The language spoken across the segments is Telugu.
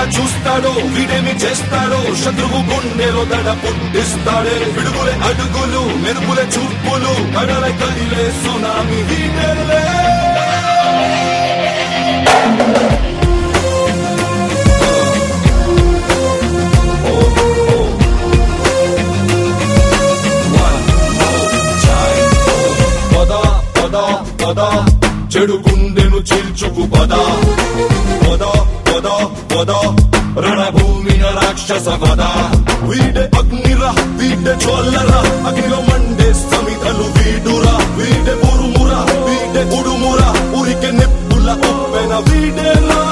ఎలా చూస్తాడో వీడేమి చేస్తాడో శత్రువు గుండెలో దడ పుట్టిస్తాడే పిడుగులే అడుగులు మెరుపులే చూపులు కడల కదిలే సునామి వీడేలే పద పద పద చెడు గుండెను చీల్చుకు పద పద పద పద రణభూమిన రాక్షస పద వీడే అగ్నిరా వీడే చోల్లరా అగ్నిలో మండే సమితలు వీడురా వీడే ఉరుమురా వీడే ఉడుమురా ఉరికే నెప్పుల ఉప్పెన వీడేలా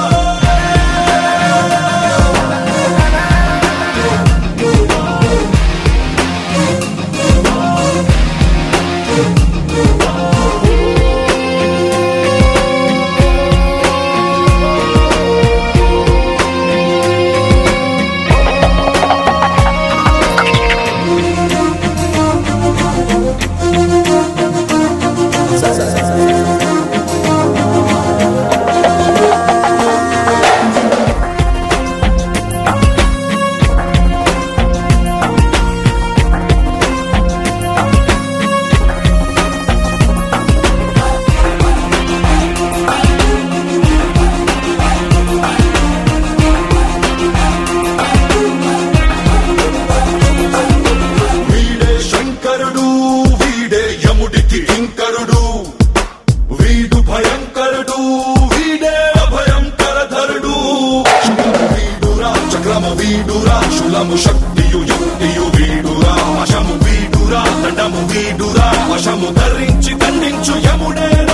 వీడే శంకరుడు వీడే యముడికి కింకరుడు వీడు భయంకరుడు వీడే అభయంకరధరుడు శులము వీడురా చక్రము వీడురా శులము శక్తియు యుక్తియు వీడురా వశము వీడురా దండము వీడురా వశము ధరించి దండించు యముడేరా